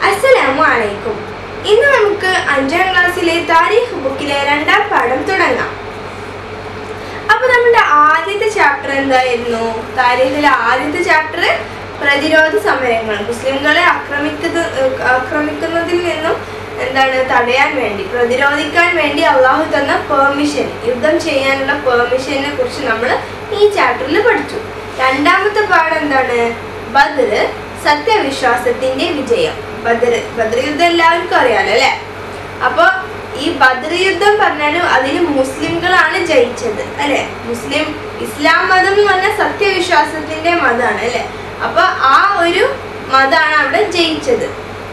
അസ്സലാമു അലൈക്കും ഇന്ന് നമുക്ക് അഞ്ചാം ക്ലാസ്സിലെ താരീഖ് ബുക്കിലെ രണ്ടാം പാഠം തുടങ്ങാം അപ്പൊ നമ്മുടെ ആദ്യത്തെ ചാപ്റ്റർ എന്തായിരുന്നു താരീഖിലെ ആദ്യത്തെ ചാപ്റ്റർ പ്രതിരോധ സമരങ്ങൾ മുസ്ലിംകളെ ആക്രമിക്കുന്ന ആക്രമിക്കുന്നതിൽ നിന്നും എന്താണ് തടയാൻ വേണ്ടി പ്രതിരോധിക്കാൻ വേണ്ടി അള്ളാഹു തന്ന പെർമിഷൻ യുദ്ധം ചെയ്യാനുള്ള പെർമിഷനെ കുറിച്ച് നമ്മൾ ഈ ചാപ്റ്ററിൽ പഠിച്ചു രണ്ടാമത്തെ പാഠം എന്താണ് ബദർ സത്യവിശ്വാസത്തിന്റെ വിജയം ബദർ ബദർ യുദ്ധം എല്ലാവർക്കും അറിയാലോ അല്ലെ അപ്പൊ ഈ ബദർ യുദ്ധം പറഞ്ഞാലും അതിൽ മുസ്ലിംകളാണ് ജയിച്ചത് അല്ലെ മുസ്ലിം ഇസ്ലാം മതം എന്ന് പറഞ്ഞാൽ സത്യവിശ്വാസത്തിന്റെ മതമാണ് അല്ലെ അപ്പൊ ആ ഒരു മതമാണ് അവിടെ ജയിച്ചത്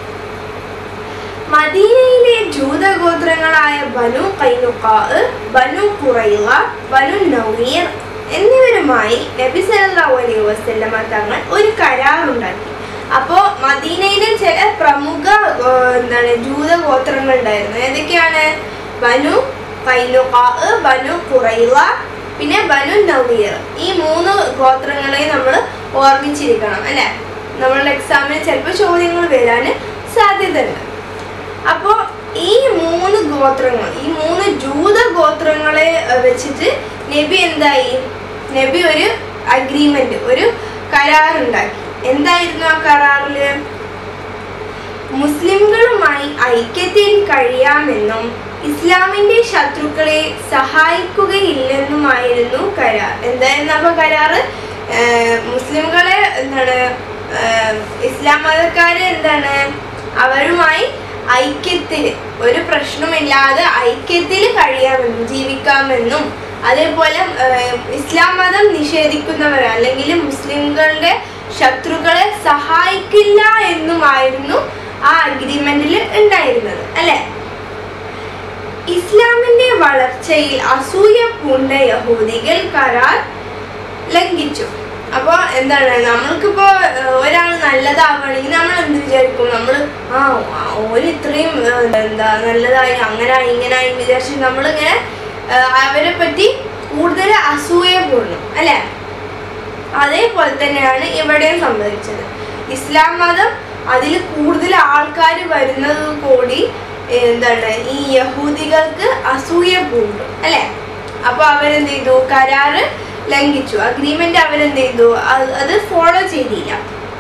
മദീനയിലെ ജൂതഗോത്രങ്ങളായ ബനു കൈനുക്കാ ബനു കുറൈവ ബനു നൗമീർ എന്നിവരുമായി നബി സല്ലല്ലാഹു അലൈഹി വസല്ലമ തങ്ങൾ ഒരു കരാറുണ്ടാക്കി അപ്പോൾ മദീനയിലെ ചില പ്രമുഖ ആ, എന്താണ് ജൂതഗോത്രങ്ങൾ ഉണ്ടായിരുന്നു ഏതൊക്കെയാണ് ബനു കൈനുക്കാ ബനു കുറൈവ പിന്നെ ബനു നവീർ ഈ മൂന്ന് ഗോത്രങ്ങളെ നമ്മൾ ഓർമ്മിച്ചിരിക്കണം അല്ലെ നമ്മളുടെ എക്സാമിന് ചിലപ്പോൾ ചോദ്യങ്ങൾ വരാൻ സാധ്യതയുണ്ട് അപ്പോൾ ഈ മൂന്ന് ഗോത്രങ്ങൾ ഈ മൂന്ന് ജൂത ഗോത്രങ്ങളെ അഹ് വെച്ചിട്ട് നബി എന്തായി നബി ഒരു അഗ്രിമെന്റ് ഒരു കരാറുണ്ടാക്കി എന്തായിരുന്നു ആ കരാറില് മുസ്ലിംകളുമായി ഐക്യത്തിൽ കഴിയാമെന്നും ഇസ്ലാമിന്റെ ശത്രുക്കളെ സഹായിക്കുകയില്ലെന്നുമായിരുന്നു കരാർ എന്തായിരുന്നു അപ്പൊ കരാറ് ഏർ മുസ്ലിംകളെ എന്താണ് ഏർ ഇസ്ലാം മതക്കാര് എന്താണ് അവരുമായി ഐക്യത്തിൽ ഒരു പ്രശ്നമില്ലാതെ ഐക്യത്തിൽ കഴിയാമെന്നും ജീവിക്കാമെന്നും അതേപോലെ ഏർ ഇസ്ലാം മതം നിഷേധിക്കുന്നവർ അല്ലെങ്കിൽ മുസ്ലിംകളുടെ ശത്രുക്കളെ സഹായിക്കില്ല എന്നുമായിരുന്നു ആ അഗ്രിമെന്റിൽ ഉണ്ടായിരുന്നത് അല്ലെ ഇസ്ലാമിന്റെ വളർച്ചയിൽ അസൂയ പൂണ്ട യഹൂദികൾ കരാർ ലംഘിച്ചു അപ്പോൾ എന്താണ് നമ്മൾക്കിപ്പോ ഏഹ്, ഒരാൾ നല്ലതാവുകയാണെങ്കിൽ നമ്മൾ എന്ത് വിചാരിക്കും നമ്മൾ ആ ഓര് ഇത്രയും ഏഹ്, എന്താ നല്ലതായി അങ്ങനായി ഇങ്ങനായി വിചാരിച്ച് നമ്മളിങ്ങനെ ഏഹ്, അവരെ പറ്റി കൂടുതൽ അസൂയ പൂർണ്ണം അല്ലേ അതേപോലെ തന്നെയാണ് ഇവിടെയും സംഭവിച്ചത് ഇസ്ലാം മതം അതിൽ കൂടുതൽ ആൾക്കാർ വരുന്നത് കൂടി ഏഹ്, എന്താണ് ഈ യഹൂദികൾക്ക് അസൂയ പൂണ്ടു അല്ലെ അപ്പൊ അവരെന്ത് ചെയ്തു കരാറ് ലംഘിച്ചു അഗ്രിമെന്റ് അവരെന്ത് ചെയ്തു അത് അത് ഫോളോ ചെയ്തില്ല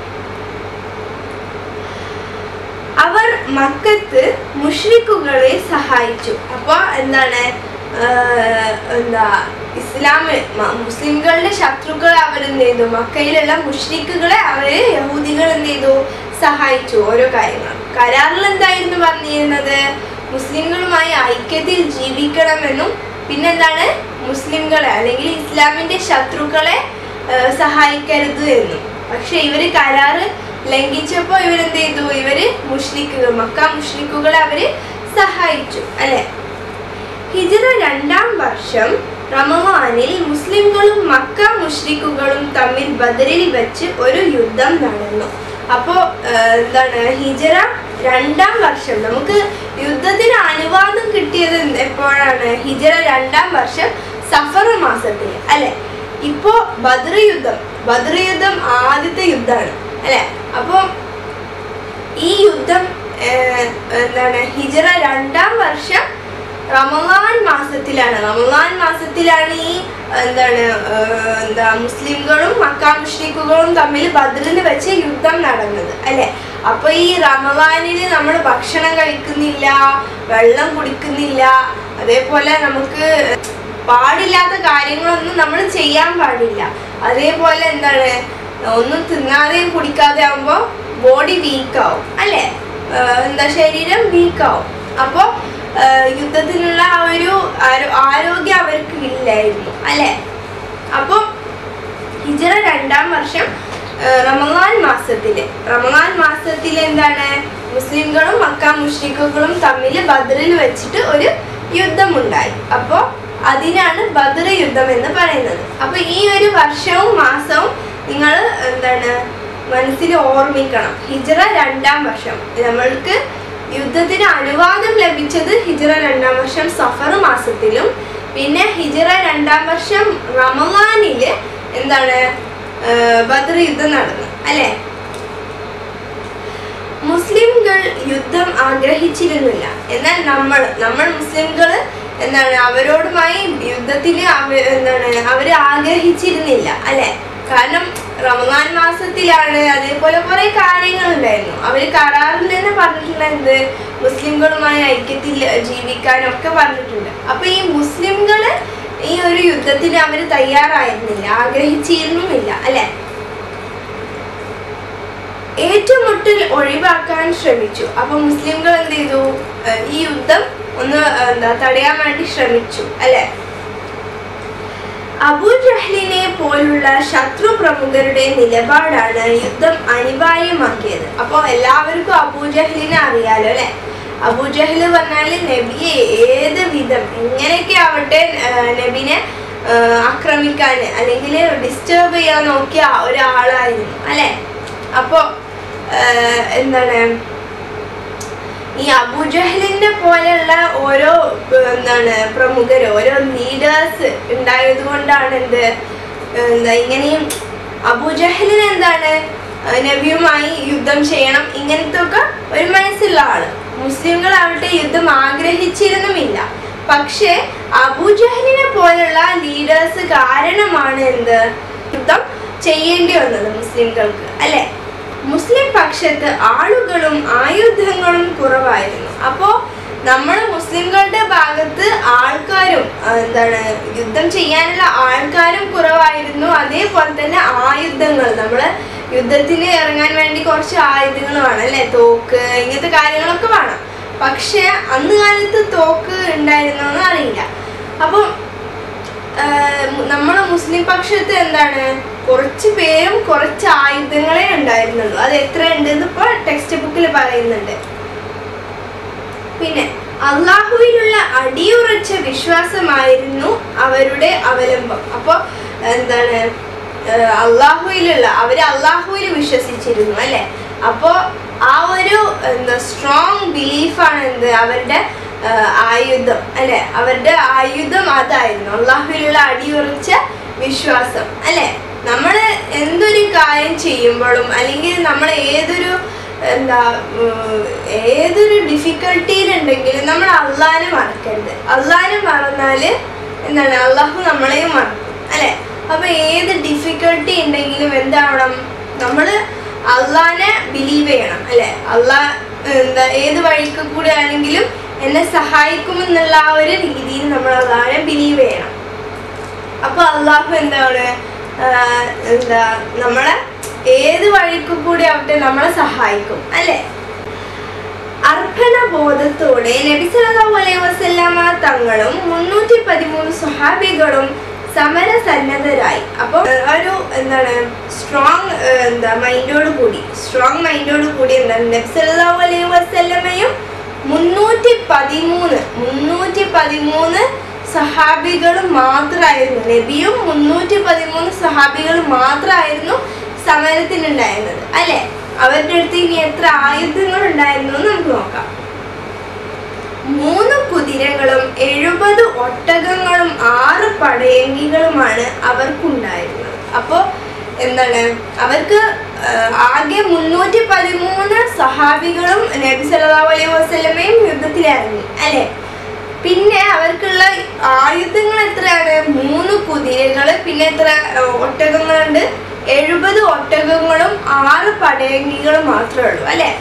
അവർ മക്കത്ത് മുഷ്രിക്കുകളെ സഹായിച്ചു അപ്പൊ എന്താണ് ആഹ് എന്താ ഇസ്ലാം മ- മുസ്ലിംകളുടെ ശത്രുക്കളെ അവരെന്ത് ചെയ്തു മക്കയിലുള്ള മുഷ്രിക്കുകളെ അവര് യഹൂദികൾ എന്ത് ചെയ്തു സഹായിച്ചു ഓരോ കാര്യങ്ങൾ കരാറിൽ എന്തായിരുന്നു പറഞ്ഞിരുന്നത് മുസ്ലിങ്ങളുമായി ഐക്യത്തിൽ ജീവിക്കണമെന്നും പിന്നെന്താണ് മുസ്ലിംകളെ അല്ലെങ്കിൽ ഇസ്ലാമിന്റെ ശത്രുക്കളെ ആഹ് സഹായിക്കരുത് എന്നും പക്ഷെ ഇവര് കരാറ് ലംഘിച്ചപ്പോ ഇവരെന്ത് ചെയ്തു ഇവര് മുഷ്രിക്കുകൾ മക്ക മുഷ്രിക്കുകളെ അവര് സഹായിച്ചു അല്ലെ ഹിജറ രണ്ടാം വർഷം റമവാനിൽ മുസ്ലിംകളും മക്ക മുഷ്രിക്കുകളും തമ്മിൽ ബദറിൽ വെച്ച് ഒരു യുദ്ധം നടന്നു അപ്പോ ഏഹ്, എന്താണ് ഹിജറ രണ്ടാം വർഷം നമുക്ക് യുദ്ധത്തിന് അനുവാദം കിട്ടിയത് എന്ത് എപ്പോഴാണ് ഹിജറ രണ്ടാം വർഷം സഫർ മാസത്തിൽ അല്ലെ ഇപ്പോ ബദർ യുദ്ധം ബദർ യുദ്ധം ആദ്യത്തെ യുദ്ധമാണ് അല്ലെ അപ്പോ ഈ യുദ്ധം ഏഹ്, എന്താണ് ഹിജറ രണ്ടാം വർഷം റമദാൻ മാസത്തിലാണ് റമദാൻ മാസത്തിലാണ് ഈ എന്താണ് ഏഹ്, എന്താ മുസ്ലിംകളും മക്ക മുഷ്രിഖുകളും തമ്മിൽ ബദ്രിൽ വെച്ച് യുദ്ധം നടന്നത് അല്ലെ അപ്പൊ ഈ റമദാനിൽ നമ്മൾ ഭക്ഷണം കഴിക്കുന്നില്ല വെള്ളം കുടിക്കുന്നില്ല അതേപോലെ നമുക്ക് പാടില്ലാത്ത കാര്യങ്ങളൊന്നും നമ്മൾ ചെയ്യാൻ പാടില്ല അതേപോലെ എന്താണ് ഒന്നും തിന്നാതെയും കുടിക്കാതെ ആവുമ്പോ ബോഡി വീക്കാവും അല്ലെ ഏഹ് എന്താ ശരീരം വീക്കാവും അപ്പോൾ യുദ്ധത്തിനുള്ള ആ ഒരു ആരോ- ആരോഗ്യം അവർക്ക് ഇല്ലായിരുന്നു അല്ലെ അപ്പോൾ ഹിജറ രണ്ടാം വർഷം ഏഹ് റമദാൻ മാസത്തില് റമദാൻ മാസത്തിൽ എന്താണ് മുസ്ലിംകളും മക്ക മുഷ്രിഖുകളും തമ്മിൽ ബദറിൽ വെച്ചിട്ട് ഒരു യുദ്ധമുണ്ടായി അപ്പോൾ അതിനാണ് ബദർ യുദ്ധം എന്ന് പറയുന്നത് അപ്പൊ ഈ ഒരു വർഷവും മാസവും നിങ്ങൾ എന്താണ് മനസ്സിൽ ഓർമ്മിക്കണം ഹിജറ രണ്ടാം വർഷം നമ്മൾക്ക് യുദ്ധത്തിന് അനുവാദം ലഭിച്ചത് ഹിജറ രണ്ടാം വർഷം സഫർ മാസത്തിലും പിന്നെ ഹിജറ രണ്ടാം വർഷം റമദാനില് എന്താണ് ഏഹ് ബദർ യുദ്ധം നടന്നു അല്ലെ മുസ്ലിംകൾ യുദ്ധം ആഗ്രഹിച്ചിരുന്നില്ല എന്നാൽ നമ്മൾ നമ്മൾ മുസ്ലിംകൾ എന്താണ് അവരോടുമായി യുദ്ധത്തിൽ അവ- എന്താണ് അവര് ആഗ്രഹിച്ചിരുന്നില്ല അല്ലെ കാരണം റമദാൻ മാസത്തിലാണ് അതേപോലെ കുറെ കാര്യങ്ങളുണ്ടായിരുന്നു അവര് കരാറിൽ തന്നെ പറഞ്ഞിട്ടുണ്ട് എന്ത് മുസ്ലിംകളുമായി ഐക്യത്തിൽ ജീവിക്കാനൊക്കെ പറഞ്ഞിട്ടുണ്ട് അപ്പൊ ഈ മുസ്ലിംകള് ഈ ഒരു യുദ്ധത്തിന് അവര് തയ്യാറായിരുന്നില്ല ആഗ്രഹിച്ചിരുന്നുമില്ല അല്ലെ ഏറ്റുമുട്ടൽ ഒഴിവാക്കാൻ ശ്രമിച്ചു അപ്പൊ മുസ്ലിംകൾ എന്ത് ചെയ്തു ഏഹ് ഈ യുദ്ധം ഒന്ന് ഏഹ് എന്താ തടയാൻ വേണ്ടി ശ്രമിച്ചു അല്ലെ അബൂ ജഹ്ലിനെ പോലുള്ള ശത്രു പ്രമുഖരുടെ നിലപാടാണ് യുദ്ധം അനിവാര്യമാക്കിയത് അപ്പോൾ എല്ലാവർക്കും അബൂ ജഹ്ലിനെ അറിയാലോ അല്ലെ അബൂ ജഹ്ല് പറഞ്ഞാല് നബിയെ ഏത് വിധം എങ്ങനെയൊക്കെ ആവട്ടെ ഏഹ് നബിനെ ഏഹ് ആക്രമിക്കാൻ അല്ലെങ്കിൽ ഡിസ്റ്റർബ് ചെയ്യാൻ നോക്കിയ ഒരാളായിരുന്നു അല്ലെ അപ്പോ ഏഹ് എന്താണ് ഈ അബുജഹലിന്റെ പോലെയുള്ള ഓരോ ഏർ, എന്താണ് പ്രമുഖർ ഓരോ ലീഡേഴ്സ് ഉണ്ടായത് കൊണ്ടാണ് എന്ത് ഏർ, എന്താ ഇങ്ങനെയും അബുജഹലിന് എന്താണ് ഏർ, നബിയുമായി യുദ്ധം ചെയ്യണം ഇങ്ങനത്തെ ഒക്കെ ഒരു മനസ്സുള്ള ആള് മുസ്ലിങ്ങളാവട്ടെ യുദ്ധം ആഗ്രഹിച്ചിരുന്നുമില്ല പക്ഷേ അബുജഹലിനെ പോലുള്ള ലീഡേഴ്സ് കാരണമാണ് എന്ത് യുദ്ധം ചെയ്യേണ്ടി വന്നത് മുസ്ലിംകൾക്ക് അല്ലെ മുസ്ലിം പക്ഷത്ത് ആളുകളും ആയുധങ്ങളും കുറവായിരുന്നു അപ്പോ നമ്മൾ മുസ്ലിംകളുടെ ഭാഗത്ത് ആൾക്കാരും ആ, എന്താണ് യുദ്ധം ചെയ്യാനുള്ള ആൾക്കാരും കുറവായിരുന്നു അതേപോലെ തന്നെ ആയുധങ്ങൾ നമ്മൾ യുദ്ധത്തിന് ഇറങ്ങാൻ വേണ്ടി കുറച്ച് ആയുധങ്ങൾ വേണം അല്ലെ തോക്ക് ഇങ്ങനത്തെ കാര്യങ്ങളൊക്കെ വേണം പക്ഷെ അന്ന് കാലത്ത് തോക്ക് ഉണ്ടായിരുന്നോന്ന് അറിയില്ല അപ്പം നമ്മളെ മുസ്ലിം പക്ഷത്ത് എന്താണ് കുറച്ച് പേരും കുറച്ച് ആയുധങ്ങളെ ഉണ്ടായിരുന്നുള്ളൂ അത് എത്ര ഉണ്ടെന്ന് ഇപ്പൊ ടെക്സ്റ്റ് ബുക്കിൽ പറയുന്നുണ്ട് പിന്നെ അള്ളാഹുവിലുള്ള അടിയുറച്ച വിശ്വാസമായിരുന്നു അവരുടെ അവലംബം അപ്പൊ എന്താണ് ഏഹ് അള്ളാഹുവിലുള്ള അവര് അള്ളാഹുവിൽ വിശ്വസിച്ചിരുന്നു അല്ലെ അപ്പോ ആ ഒരു എന്താ സ്ട്രോങ് ബിലീഫാണ് എന്ത് അവരുടെ ഏഹ് ആയുധം അല്ലെ അവരുടെ ആയുധം അതായിരുന്നു അള്ളാഹുവിലുള്ള അടിയുറച്ച വിശ്വാസം അല്ലെ നമ്മൾ എന്തൊരു കാര്യം ചെയ്യുമ്പോഴും അല്ലെങ്കിൽ നമ്മൾ ഏതൊരു എന്താ ഉം, ഏതൊരു ഡിഫിക്കൽട്ടിയിലുണ്ടെങ്കിലും നമ്മൾ അള്ളാനെ മറക്കരുത് അള്ളാനെ മറന്നാല് എന്താണ് അള്ളാഹു നമ്മളെയും മറക്കും അല്ലെ അപ്പൊ ഏത് ഡിഫിക്കൽട്ടി ഉണ്ടെങ്കിലും എന്താവണം നമ്മൾ അള്ളാനെ ബിലീവ് ചെയ്യണം അല്ലെ അള്ളാഹ് എന്താ ഏത് വഴിക്ക് കൂടെ ആണെങ്കിലും എന്നെ സഹായിക്കുമെന്നുള്ള ആ ഒരു രീതിയിൽ നമ്മൾ അള്ളാനെ ബിലീവ് ചെയ്യണം അപ്പൊ അള്ളാഹു എന്താണ് ആഹ് എന്താ നമ്മളെ ഏത് വഴിക്ക് കൂടി ആവട്ടെ നമ്മളെ സഹായിക്കും അല്ലെ അർപ്പണ ബോധത്തോടെ നബി സല്ലല്ലാഹു അലൈഹി വസല്ലമ തങ്ങളും മുന്നൂറ്റി പതിമൂന്ന് സ്വഹാബികളും സമര സന്നദ്ധരായി അപ്പോൾ ഒരു എന്താണ് സ്ട്രോങ് എന്താ മൈൻഡോട് കൂടി സ്ട്രോങ് മൈൻഡോട് കൂടി എന്താണ് നബി സല്ലല്ലാഹു അലൈഹി വസല്ലമയും മുന്നൂറ്റി പതിമൂന്ന് മുന്നൂറ്റി പതിമൂന്ന് സഹാബികളും മാത്രമായിരുന്നു നബിയും മുന്നൂറ്റി പതിമൂന്ന് സഹാബികളും മാത്രമായിരുന്നു സമരത്തിനുണ്ടായിരുന്നത് അല്ലെ അവരുടെ അടുത്ത് ഇനി എത്ര ആയുധങ്ങൾ ഉണ്ടായിരുന്നു എന്ന് നമുക്ക് നോക്കാം മൂന്ന് കുതിരകളും എഴുപത് ഒട്ടകങ്ങളും ആറ് പടയങ്കികളുമാണ് അവർക്കുണ്ടായിരുന്നത് അപ്പോൾ എന്താണ് അവർക്ക് ആ, ആകെ മുന്നൂറ്റി പതിമൂന്ന് സഹാബികളും നബി സല്ലല്ലാഹു അലൈഹി വസല്ലമയും യുദ്ധത്തിലിറങ്ങി അല്ലെ പിന്നെ അവർക്കുള്ള ആയുധങ്ങൾ എത്രയാണ് മൂന്ന് കുതിരകള് പിന്നെ എത്ര ആ, ഒട്ടകങ്ങളുണ്ട് എഴുപത് ഒട്ടകങ്ങളും ആറ് പടയങ്കികളും മാത്രമേ ഉള്ളൂ അല്ലെ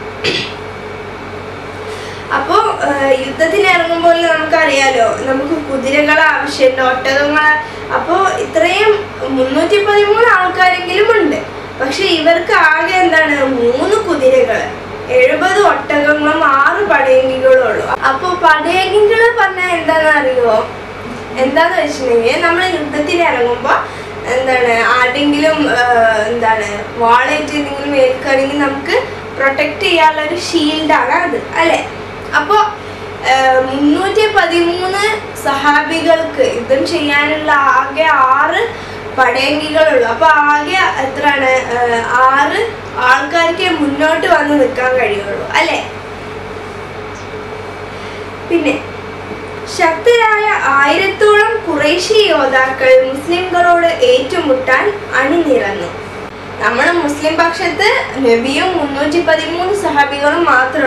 അപ്പോ യുദ്ധത്തിന് ഇറങ്ങുമ്പോൾ നമുക്കറിയാലോ നമുക്ക് കുതിരകൾ ആവശ്യമുണ്ട് ഒട്ടകങ്ങൾ അപ്പോൾ ഇത്രയും മുന്നൂറ്റി പതിമൂന്ന് ആൾക്കാരെങ്കിലും ഉണ്ട് പക്ഷെ ഇവർക്ക് ആകെ എന്താണ് മൂന്ന് കുതിരകൾ എഴുപത് ഒട്ടകങ്ങളും ആറ് പടയങ്കികളും ഉള്ളു അപ്പൊ പടയങ്കികൾ പറഞ്ഞാൽ എന്താണെന്ന് അറിയോ എന്താന്ന് വെച്ചിട്ടുണ്ടെങ്കിൽ നമ്മൾ യുദ്ധത്തിന് ഇറങ്ങുമ്പോ എന്താണ് ആരുടെങ്കിലും ആഹ്, എന്താണ് വാളേറ്റ് എന്തെങ്കിലും ഏൽക്കുകയാണെങ്കിൽ നമുക്ക് പ്രൊട്ടക്ട് ചെയ്യാനുള്ള ഒരു ഷീൽഡാണ് അത് അല്ലെ അപ്പോ മുന്നൂറ്റി പതിമൂന്ന് സഹാബികൾക്ക് യുദ്ധം ചെയ്യാനുള്ള ആകെ ആറ് പടയങ്കികളുള്ളൂ അപ്പൊ ആകെ എത്രയാണ് ആഹ്, ആറ് ആൾക്കാർക്ക് മുന്നോട്ട് വന്ന് നിൽക്കാൻ കഴിയുള്ളൂ അല്ലെ പിന്നെ ശക്തരായ ആയിരത്തോളം കുറേശ്ശി യോദ്ധാക്കൾ മുസ്ലിംകളോട് ഏറ്റുമുട്ടാൻ അണിനിരന്നു നമ്മുടെ മുസ്ലിം പക്ഷത്ത് നബിയും മുന്നൂറ്റി പതിമൂന്ന് സഹാബികളും മാത്രമേ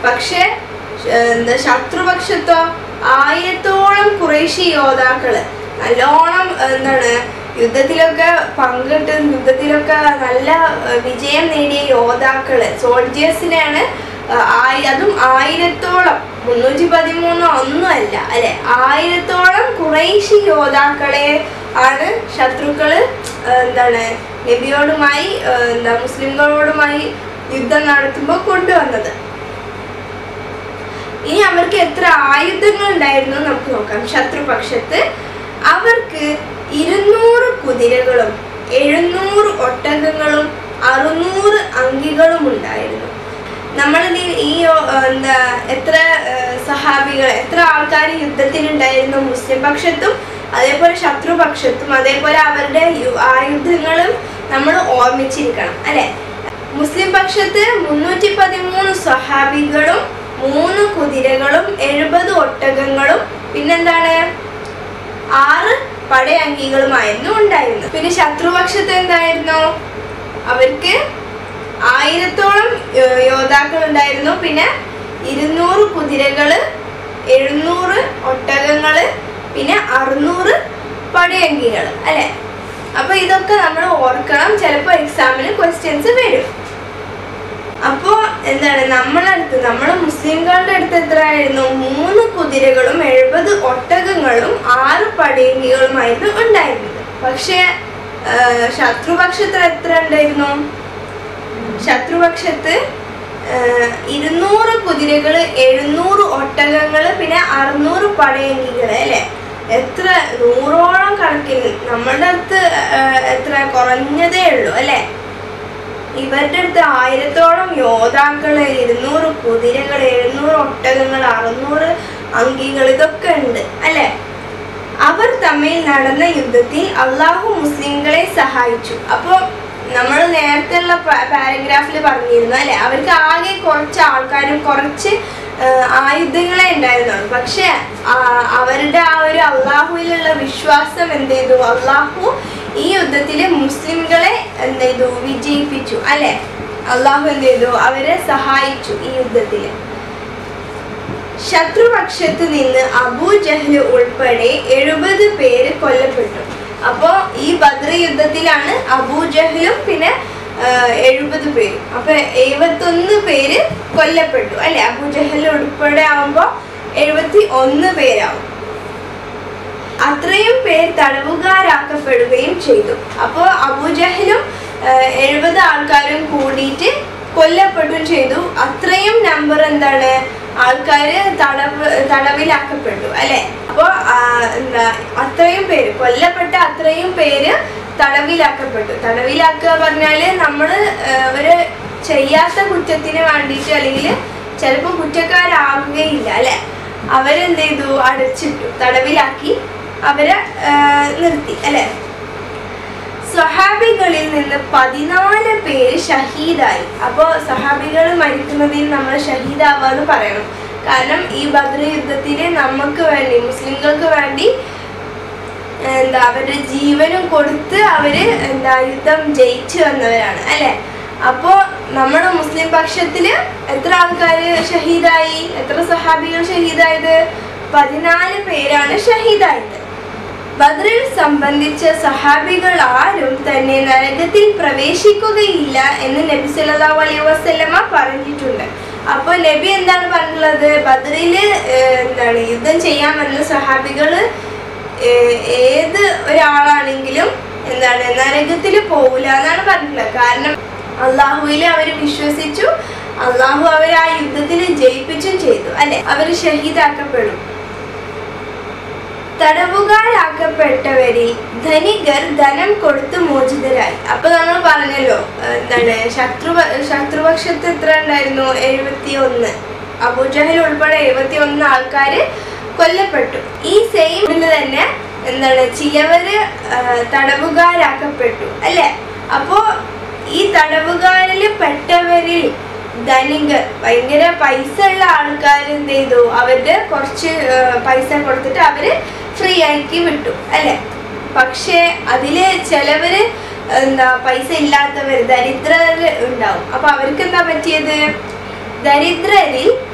പക്ഷെ ഏർ, എന്താ ശത്രുപക്ഷത്തോ ആയിരത്തോളം കുറേശി യോദ്ധാക്കള് നല്ലോണം എന്താണ് യുദ്ധത്തിലൊക്കെ പങ്കിട്ട് യുദ്ധത്തിലൊക്കെ നല്ല ഏർ, വിജയം നേടിയ യോദ്ധാക്കള് സോൾജേഴ്സിനെയാണ് ആയി അതും ആയിരത്തോളം മുന്നൂറ്റി പതിമൂന്നോ ഒന്നുമല്ല അല്ലെ ആയിരത്തോളം കുറേശി യോദ്ധാക്കളെ ആണ് ശത്രുക്കള് ഏർ, എന്താണ് നബിയോടുമായി ഏർ, എന്താ മുസ്ലിങ്ങളോടുമായി യുദ്ധം നടത്തുമ്പോൾ കൊണ്ടുവന്നത് ഇനി അവർക്ക് എത്ര ആയുധങ്ങൾ ഉണ്ടായിരുന്നു എന്ന് നമുക്ക് നോക്കാം ശത്രുപക്ഷത്ത് അവർക്ക് ഇരുന്നൂറ് കുതിരകളും എഴുന്നൂറ് ഒട്ടകങ്ങളും അറുന്നൂറ് അങ്കികളും ഉണ്ടായിരുന്നു നമ്മൾ ഈ ഓ- എന്താ എത്ര ഏർ, സഹാബികൾ എത്ര ആൾക്കാർ യുദ്ധത്തിനുണ്ടായിരുന്നു മുസ്ലിം പക്ഷത്തും അതേപോലെ ശത്രുപക്ഷത്തും അതേപോലെ അവരുടെ യു- ആയുധങ്ങളും നമ്മൾ ഓർമ്മിച്ചിരിക്കണം അല്ലെ മുസ്ലിം പക്ഷത്ത് മുന്നൂറ്റി പതിമൂന്ന് സഹാബികളും മൂന്ന് കുതിരകളും എഴുപത് ഒട്ടകങ്ങളും പിന്നെന്താണ് ആറ് പടയങ്കികളുമായിരുന്നു ഉണ്ടായിരുന്നത് പിന്നെ ശത്രുപക്ഷത്ത് എന്തായിരുന്നു അവർക്ക് ആയിരത്തോളം ഏർ, യോദ്ധാക്കൾ ഉണ്ടായിരുന്നു പിന്നെ ഇരുന്നൂറ് കുതിരകള് എഴുന്നൂറ് ഒട്ടകങ്ങള് പിന്നെ അറുന്നൂറ് പടയങ്കികൾ അല്ലെ അപ്പൊ ഇതൊക്കെ നമ്മൾ ഓർക്കണം ചിലപ്പോൾ എക്സാമിന് ക്വസ്റ്റ്യൻസ് വരും അപ്പോ എന്താണ് നമ്മളെ അടുത്ത് നമ്മുടെ മുസ്ലിംകളുടെ അടുത്ത് എത്രയായിരുന്നു മൂന്ന് കുതിരകളും എഴുപത് ഒട്ടകങ്ങളും ആറ് പടയങ്കികളുമായിരുന്നു ഉണ്ടായിരുന്നത് പക്ഷേ ആഹ്, ശത്രുപക്ഷത്ത് എത്ര ഉണ്ടായിരുന്നു ശത്രുപക്ഷത്ത് ആഹ്, ഇരുന്നൂറ് കുതിരകള് എഴുന്നൂറ് ഒട്ടകങ്ങള് പിന്നെ അറുന്നൂറ് പടയങ്കികള് അല്ലെ എത്ര നൂറോളം കണക്കിന് നമ്മളുടെ അടുത്ത് ആഹ്, എത്ര കുറഞ്ഞതേ ഉള്ളൂ അല്ലെ ഇവരുടെ അടുത്ത് ആയിരത്തോളം യോദ്ധാക്കള് ഇരുന്നൂറ് കുതിരകൾ എഴുന്നൂറ് ഒട്ടകങ്ങൾ അറുന്നൂറ് അങ്കികൾ ഇതൊക്കെ ഉണ്ട് അല്ലെ അവർ തമ്മിൽ നടന്ന യുദ്ധത്തിൽ അള്ളാഹു മുസ്ലിങ്ങളെ സഹായിച്ചു അപ്പോൾ നമ്മൾ നേരത്തെ ഉള്ള പാരഗ്രാഫിൽ പറഞ്ഞിരുന്നു അല്ലെ അവർക്ക് ആകെ കുറച്ച് ആൾക്കാരും കുറച്ച് ആ, ആയുധങ്ങളെ ഉണ്ടായിരുന്നുള്ളൂ പക്ഷെ ആ, അവരുടെ ആ ഒരു അള്ളാഹുവിലുള്ള വിശ്വാസം എന്ത് ചെയ്തു അള്ളാഹു ഈ യുദ്ധത്തില് മുസ്ലിംകളെ എന്ത് ചെയ്തു വിജയിപ്പിച്ചു അല്ലെ അള്ളാഹു എന്ത് ചെയ്തു അവരെ സഹായിച്ചു ഈ യുദ്ധത്തില് ശത്രുപക്ഷത്ത് നിന്ന് അബൂ ജഹ്ല് ഉൾപ്പെടെ എഴുപത് പേര് കൊല്ലപ്പെട്ടു അപ്പോ ഈ ബദ്ര യുദ്ധത്തിലാണ് അബൂ ജഹ്ലും പിന്നെ എഴുപത് പേരും അപ്പൊ എഴുപത്തൊന്ന് പേര് കൊല്ലപ്പെട്ടു അല്ലെ അബൂ ജഹൽ ഉൾപ്പെടെ ആവുമ്പോ എഴുപത്തി ഒന്ന് പേരാവും അത്രയും പേർ തടവുകാരാക്കപ്പെടുകയും ചെയ്തു അപ്പോൾ അബൂജഹലും എഴുപത് ആൾക്കാരും കൂടിയിട്ട് കൊല്ലപ്പെടുകയും ചെയ്തു അത്രയും നമ്പർ എന്താണ് ആൾക്കാര് തടവ് തടവിലാക്കപ്പെട്ടു അല്ലെ അപ്പോൾ എന്താ അത്രയും പേര് കൊല്ലപ്പെട്ട അത്രയും പേര് തടവിലാക്കപ്പെട്ടു തടവിലാക്കുക പറഞ്ഞാല് നമ്മള് ആഹ്, ഒരു ചെയ്യാത്ത കുറ്റത്തിന് വേണ്ടിയിട്ട് അല്ലെങ്കിൽ ചിലപ്പോൾ കുറ്റക്കാരാകുകയില്ല അല്ലെ അവരെന്ത് ചെയ്തു അടച്ചിട്ടു തടവിലാക്കി അവരെ ആഹ്, നിർത്തി അല്ലെ സ്വഹാബികളിൽ നിന്ന് പതിനാല് പേര് ഷഹീദായി അപ്പോൾ സഹാബികൾ മരിക്കുന്നതിൽ നമ്മൾ ഷഹീദാവുക എന്ന് പറയണം കാരണം ഈ ബദ്ര യുദ്ധത്തിന് നമുക്ക് വേണ്ടി മുസ്ലിങ്ങൾക്ക് വേണ്ടി എന്താ അവരുടെ ജീവനും കൊടുത്ത് അവര് എന്താ യുദ്ധം ജയിച്ചു വന്നവരാണ് അല്ലെ അപ്പോ നമ്മുടെ മുസ്ലിം പക്ഷത്തില് എത്ര ആൾക്കാര് ഷഹീദായി എത്ര സഹാബികൾ ഷഹീദായത് പതിനാല് പേരാണ് ഷഹീദായത് ബദ്രിൽ സംബന്ധിച്ച സഹാബികൾ ആരും തന്നെ നരകത്തിൽ പ്രവേശിക്കുകയില്ല എന്ന് നബി സല്ലല്ലാഹു അലൈഹി വസല്ലമ പറഞ്ഞിട്ടുണ്ട് അപ്പൊ നബി എന്താണ് പറഞ്ഞിട്ടുള്ളത് ബദ്രില് ഏർ, എന്താണ് യുദ്ധം ചെയ്യാൻ വന്ന സഹാബികള് ഏർ, ഏത് ഒരാളാണെങ്കിലും എന്താണ് നരകത്തിൽ പോകില്ല എന്നാണ് പറഞ്ഞിട്ടുള്ളത് കാരണം അള്ളാഹുവിൽ അവർ വിശ്വസിച്ചു അള്ളാഹു അവരെ ആ യുദ്ധത്തിൽ ജയിപ്പിച്ചും ചെയ്തു അല്ലെ അവർ ഷഹീദാക്കപ്പെടും തടവുകാരാക്കപ്പെട്ടവരിൽ ധനികർ ധനം കൊടുത്ത് മോചിതരായി അപ്പൊ നമ്മൾ പറഞ്ഞല്ലോ ഏർ എന്താണ് ശത്രു ശത്രുപക്ഷത്ത് എത്ര ഉണ്ടായിരുന്നു എഴുപത്തി ഒന്ന് അബൂജഹൽ ഉൾപ്പെടെ എഴുപത്തി ഒന്ന് ആൾക്കാര് കൊല്ലപ്പെട്ടു ഈ സെയിം തന്നെ എന്താണ് ചിലവര് ഏർ തടവുകാരാക്കപ്പെട്ടു അല്ലെ അപ്പോ ഈ തടവുകാരിൽ പെട്ടവരിൽ ധനികർ ഭയങ്കര പൈസ ഉള്ള ആൾക്കാർ എന്ത് ചെയ്തു അവരുടെ കുറച്ച് ഏർ പൈസ കൊടുത്തിട്ട് അവര് ഫ്രീ ആക്കി വിട്ടു അല്ലെ പക്ഷേ അതില് ചിലവര് എന്താ പൈസ ഇല്ലാത്തവർ ദരിദ്രര് ഉണ്ടാവും അപ്പൊ അവർക്ക് എന്താ പറ്റിയത് ദരിദ്രരിൽ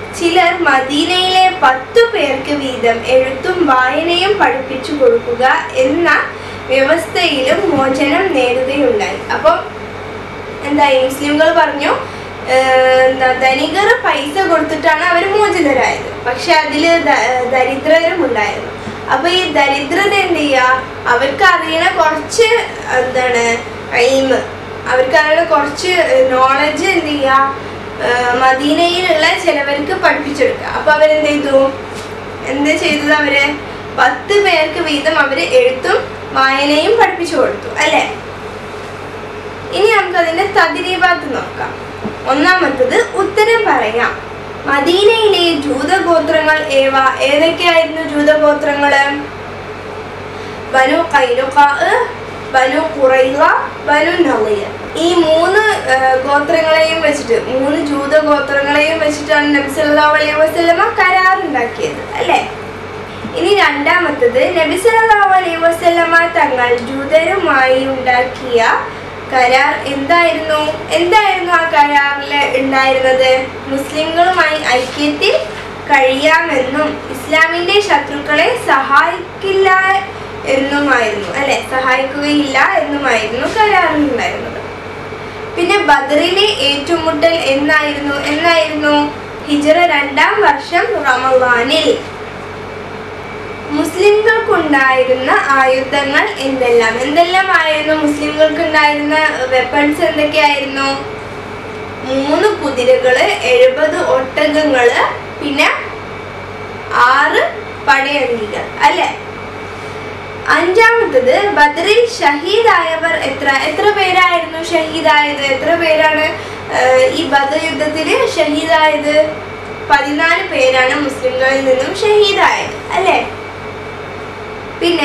ചിലർ മദീനയിലെ പത്തു പേർക്ക് വീതം എഴുത്തും വായനയും പഠിപ്പിച്ചു കൊടുക്കുക എന്ന വ്യവസ്ഥയിലും മോചനം നേടുകയുണ്ടായി അപ്പം എന്തായി മുസ്ലിംകൾ പറഞ്ഞു ഏർ, എന്താ ധനികർ പൈസ കൊടുത്തിട്ടാണ് അവർ മോചിതരായത് പക്ഷെ അതിൽ ദരിദ്രരും ഉണ്ടായിരുന്നു അപ്പൊ ഈ ദരിദ്രത എന്ത് ചെയ്യുക അവർക്ക് അറിയണ കുറച്ച് എന്താണ് എയിം അവർക്ക് അറിയണ കുറച്ച് നോളജ് എന്ത് ചെയ്യുക ഏർ, മദീനയിലുള്ള ചിലവർക്ക് പഠിപ്പിച്ചെടുക്കുക അപ്പൊ അവരെന്ത് ചെയ്തു എന്താ ചെയ്തത് അവര് പത്ത് പേർക്ക് വീതം അവര് എഴുത്തും വായനയും പഠിപ്പിച്ചു കൊടുത്തു അല്ലേ ഇനി നമുക്ക് അതിന്റെ തദ്രീപാത്ത് നോക്കാം ഒന്നാമത്തത് ഉത്തരം പറയാം മദീനയിലെ ജൂതഗോത്രങ്ങൾ ഏവ ഏതൊക്കെയായിരുന്നു ജൂതഗോത്രങ്ങള് ബനു കൈനുഖാ ബനു ഖുറൈള ബനു നളിയ ഈ മൂന്ന് ആ, ഗോത്രങ്ങളെയും വെച്ചിട്ട് മൂന്ന് ജൂത ഗോത്രങ്ങളെയും വെച്ചിട്ടാണ് നബി സല്ലല്ലാഹു അലൈഹി വസല്ലമ കരാറുണ്ടാക്കിയത് അല്ലേ ഇനി രണ്ടാമത്തത് നബി സല്ലല്ലാഹു അലൈഹി വസല്ലമ തങ്ങൾ ജൂതരുമായി ഉണ്ടാക്കിയ കരാർ എന്തായിരുന്നു എന്തായിരുന്നു ആ കരാറിൽ ഉണ്ടായിരുന്നത് മുസ്ലിങ്ങളുമായി ഐക്യത്തിൽ കഴിയാമെന്നും ഇസ്ലാമിന്റെ ശത്രുക്കളെ സഹായിക്കില്ല എന്നുമായിരുന്നു അല്ലെ സഹായിക്കുകയില്ല എന്നുമായിരുന്നു കരാറിൽ ഉണ്ടായിരുന്നത് പിന്നെ ബദറിലെ ഏറ്റുമുട്ടൽ എന്നായിരുന്നു എന്നായിരുന്നു ഹിജറ രണ്ടാം വർഷം റമവാനിൽ മുസ്ലിംകൾക്കുണ്ടായിരുന്ന ആയുധങ്ങൾ എന്തെല്ലാം എന്തെല്ലാം ആയിരുന്നു മുസ്ലിംകൾക്ക് ഉണ്ടായിരുന്ന വെപ്പൺസ് എന്തൊക്കെയായിരുന്നു മൂന്ന് കുതിരകള് എഴുപത് ഒട്ടകങ്ങള് പിന്നെ ആറ് പടയങ്കികൾ അല്ലെ അഞ്ചാമത്തത് ബദറിൽ ഷഹീദായവർ എത്ര എത്ര പേരായിരുന്നു ഷഹീദായത് എത്ര പേരാണ് ആഹ്, ഈ ബദർ യുദ്ധത്തില് ഷഹീദായത് പതിനാല് പേരാണ് മുസ്ലിങ്ങളിൽ നിന്നും ഷഹീദായത് അല്ലേ പിന്നെ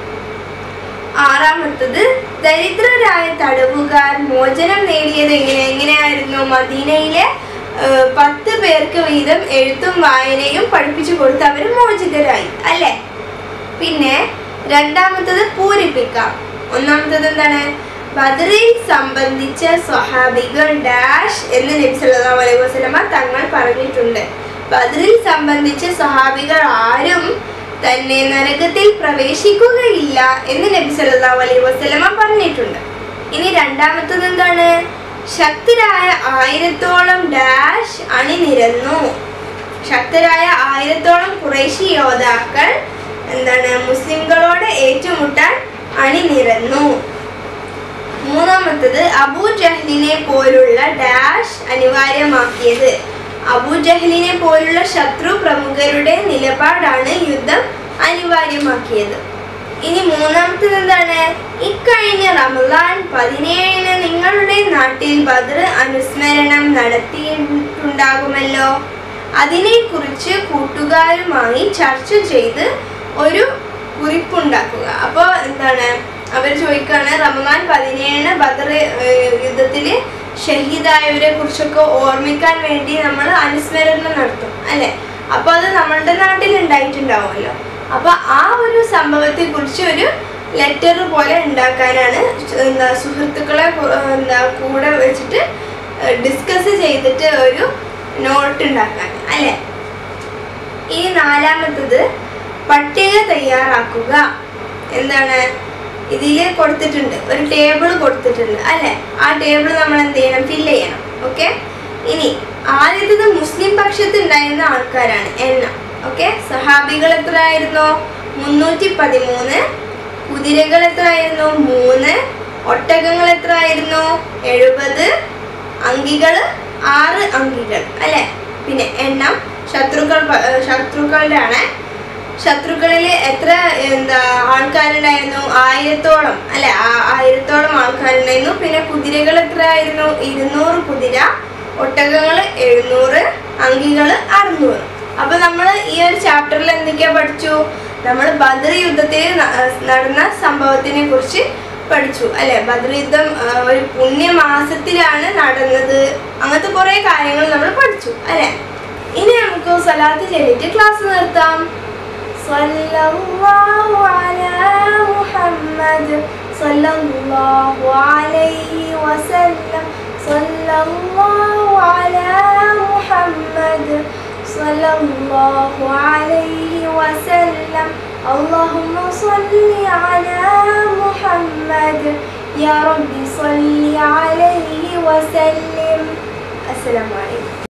ആറാമത്തത് ദരിദ്രരായ തടവുകാർ മോചനം നേടിയത് എങ്ങനെ എങ്ങനെയായിരുന്നു മദീനയിലെ ഏഹ്, പത്ത് പേർക്ക് വീതം എഴുത്തും വായനയും പഠിപ്പിച്ചു കൊടുത്ത് അവർ മോചിതരായി അല്ലേ പിന്നെ രണ്ടാമത്തത് പൂരിപ്പിക്കാം ഒന്നാമത്തത് എന്താണ് ബദറിൽ സംബന്ധിച്ച സ്വഹാബികൾ ഡാഷ് എന്ന് നബി സല്ലല്ലാഹു അലൈഹി വസല്ലമ തങ്ങൾ പറഞ്ഞിട്ടുണ്ട് ബദറിൽ സംബന്ധിച്ച സ്വഹാബികൾ ആരും തന്നെ നരകത്തിൽ പ്രവേശിക്കുകയില്ല എന്ന് നബി സല്ലല്ലാഹു അലൈഹി വസല്ലമ പറഞ്ഞിട്ടുണ്ട് ഇനി രണ്ടാമത്തത് എന്താണ് ശക്തരായ ആയിരത്തോളം ഡാഷ് അണിനിരന്നു ശക്തരായ ആയിരത്തോളം കുറേശി യോദ്ധാക്കൾ എന്താണ് മുസ്ലിംകളോട് ഏറ്റുമുട്ടാൻ അണിനിരന്നു മൂന്നാമത്തത് അബൂ ജഹ്ലിനെ പോലുള്ള ഡാഷ് അനിവാര്യമാക്കിയത് അബൂ ജഹ്ലിനെ പോലുള്ള ശത്രു പ്രമുഖരുടെ നിലപാടാണ് യുദ്ധം അനിവാര്യമാക്കിയത് ഇനി മൂന്നാമത്തത് എന്താണ് ഇക്കഴിഞ്ഞ റമദാൻ പതിനേഴിന് നിങ്ങളുടെ നാട്ടിൽ ബദർ അനുസ്മരണം നടത്തിയിട്ടുണ്ടാകുമല്ലോ അതിനെക്കുറിച്ച് കൂട്ടുകാരുമായി ചർച്ച ചെയ്ത് ഒരു കുറിപ്പുണ്ടാക്കുക അപ്പോൾ എന്താണ് അവർ ചോദിക്കുകയാണ് റമദാൻ പതിനേഴിന് ബദർ യുദ്ധത്തിൽ ഷഹീദായവരെ കുറിച്ചൊക്കെ ഓർമ്മിക്കാൻ വേണ്ടി നമ്മൾ അനുസ്മരണം നടത്തും അല്ലെ അപ്പൊ അത് നമ്മളുടെ നാട്ടിൽ ഉണ്ടായിട്ടുണ്ടാവുമല്ലോ അപ്പൊ ആ ഒരു സംഭവത്തെ കുറിച്ച് ഒരു ലെറ്റർ പോലെ ഉണ്ടാക്കാനാണ് എന്താ സുഹൃത്തുക്കളെ കു- എന്താ കൂടെ വെച്ചിട്ട് ഡിസ്കസ് ചെയ്തിട്ട് ഒരു നോട്ട് ഉണ്ടാക്കാൻ അല്ലെ ഈ നാലാമത്തത് പട്ടിക തയ്യാറാക്കുക എന്താണ് ഇതിൽ കൊടുത്തിട്ടുണ്ട് ഒരു ടേബിൾ കൊടുത്തിട്ടുണ്ട് അല്ലെ ആ ടേബിൾ നമ്മൾ എന്ത് ചെയ്യണം ഫില്ല് ചെയ്യണം ഓക്കെ ഇനി ആദ്യത്തത് മുസ്ലിം പക്ഷത്ത് ഉണ്ടായിരുന്ന ആൾക്കാരാണ് എണ്ണം ഓക്കെ സഹാബികൾ എത്ര ആയിരുന്നു മുന്നൂറ്റി പതിമൂന്ന് കുതിരകൾ എത്ര ആയിരുന്നു മൂന്ന് ഒട്ടകങ്ങൾ എത്ര ആയിരുന്നു എഴുപത് അങ്കികൾ ആറ് അങ്കികൾ അല്ലെ പിന്നെ എണ്ണം ശത്രുക്കൾ പ- ഏർ ശത്രുക്കളുടെ ആണ് ശത്രുക്കളിൽ എത്ര എന്താ ആൾക്കാരുണ്ടായിരുന്നു ആയിരത്തോളം അല്ലെ ആ- ആയിരത്തോളം ആൾക്കാരുണ്ടായിരുന്നു പിന്നെ കുതിരകൾ എത്ര ആയിരുന്നു ഇരുന്നൂറ് കുതിര ഒട്ടകങ്ങൾ എഴുന്നൂറ് അങ്കികൾ അറുന്നൂറ് അപ്പൊ നമ്മൾ ഈ ഒരു ചാപ്റ്ററിൽ എന്തൊക്കെയാ പഠിച്ചു നമ്മൾ ബദർ യുദ്ധത്തിൽ ന- നടന്ന സംഭവത്തിനെ കുറിച്ച് പഠിച്ചു അല്ലെ ബദർ യുദ്ധം ആ, ഒരു പുണ്യമാസത്തിലാണ് നടന്നത് അങ്ങനത്തെ കുറെ കാര്യങ്ങൾ നമ്മൾ പഠിച്ചു അല്ലെ ഇനി നമുക്ക് സലാത്ത് ചൊല്ലിട്ട് ക്ലാസ് നിർത്താം സല്ലല്ലാഹു അലാ മുഹമ്മദ് സല്ലല്ലാഹു അലൈഹി വസല്ലം സല്ലല്ലാഹു അലാ മുഹമ്മദ് الله عليه وسلم اللهم صل على محمد يا رب صل عليه وسلم السلام عليكم